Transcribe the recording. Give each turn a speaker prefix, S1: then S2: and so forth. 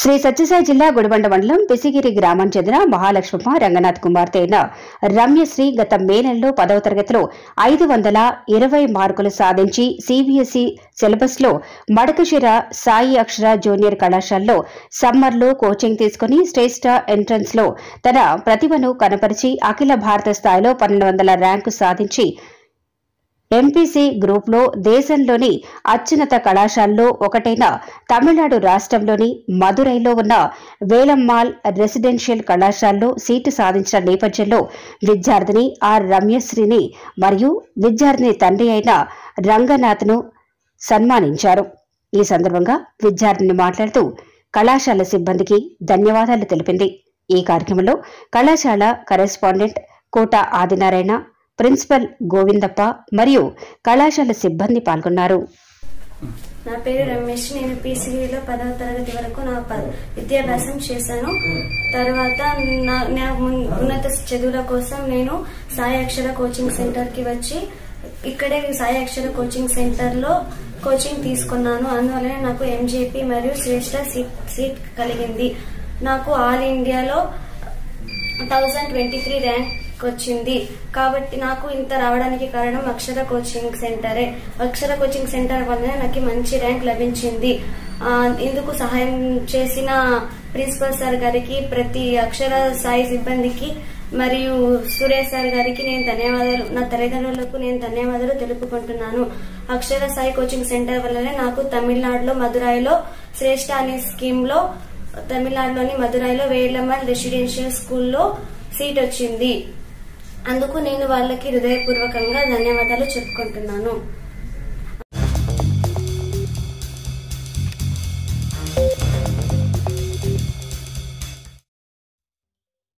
S1: శ్రీ సత్యసాయి జిల్లా గుడిబండ మండలం పిసిగిరి గ్రామం చెందిన మహాలక్ష్మమ్మ రంగనాథ్ కుమార్తె అయిన రమ్యశ్రీ గత మే నెలలో పదవ తరగతిలో ఐదు వందల ఇరవై మార్కులు సాధించి సిబిఎస్ఈ సిలబస్ లో మడకశిర సాయి అక్షర జూనియర్ కళాశాలలో సమ్మర్లో కోచింగ్ తీసుకుని శ్రేష్ఠ ఎంట్రన్స్ లో తన ప్రతిభను కనపరిచి అఖిల భారత స్థాయిలో పన్నెండు వందల ర్యాంకు సాధించి ఎంపీసీ గ్రూప్లో దేశంలోని అత్యున్నత కళాశాలలో ఒకటైన తమిళనాడు రాష్ట్రంలోని మదురైలో ఉన్న వేలమ్మాల్ రెసిడెన్షియల్ కళాశాలలో సీటు సాధించిన నేపథ్యంలో విద్యార్థిని ఆర్ రమ్యశ్రీని మరియు విద్యార్థిని తండ్రి అయిన రంగనాథ్ను సన్మానించారు ఈ సందర్భంగా విద్యార్థిని మాట్లాడుతూ కళాశాల సిబ్బందికి ధన్యవాదాలు తెలిపింది ఈ కార్యక్రమంలో కళాశాల కరెస్పాండెంట్ కోట ఆదినారాయణ ప్రిన్సిపల్ గోవిందప్ప మరియు కళాశాల సిబ్బంది పాల్గొన్నారు
S2: నా పేరు రమేష్ నేను పీసీలో పదవ తరగతి వరకు నా ప- విద్యాభ్యాసం చేశాను తర్వాత నా నా మున్- ఉన్నత చదువుల కోసం నేను సాయి అక్షర కోచింగ్ సెంటర్ కి వచ్చి ఇక్కడే సాయి అక్షర కోచింగ్ సెంటర్ లో కోచింగ్ తీసుకున్నాను అందువలన నాకు ఎంజేపీ మరియు శ్రేష్ట సీట్ సీట్ కలిగింది నాకు ఆల్ ఇండియాలో థౌజండ్ ట్వంటీ త్రీ ర్యాంక్ వచ్చింది కాబట్టి నాకు ఇంత రావడానికి కారణం అక్షర కోచింగ్ సెంటరే అక్షర కోచింగ్ సెంటర్ వల్లనే నాకు మంచి ర్యాంక్ లభించింది ఆ, ఇందుకు సహాయం చేసిన ప్రిన్సిపల్ సార్ గారికి ప్రతి అక్షర స్థాయి సిబ్బందికి మరియు సురేష్ సార్ గారికి నేను ధన్యవాదాలు నా తల్లిదండ్రులకు నేను ధన్యవాదాలు తెలుపుకుంటున్నాను అక్షర సాయి కోచింగ్ సెంటర్ వల్లనే నాకు తమిళనాడులో మదురాయిలో శ్రేష్ఠ అనే స్కీమ్ లో తమిళనాడులోని మదురైలో వేలమ్మల్ రెసిడెన్షియల్ స్కూల్లో సీట్ వచ్చింది అందుకు నేను వాళ్ళకి హృదయపూర్వకంగా ధన్యవాదాలు చెప్పుకుంటున్నాను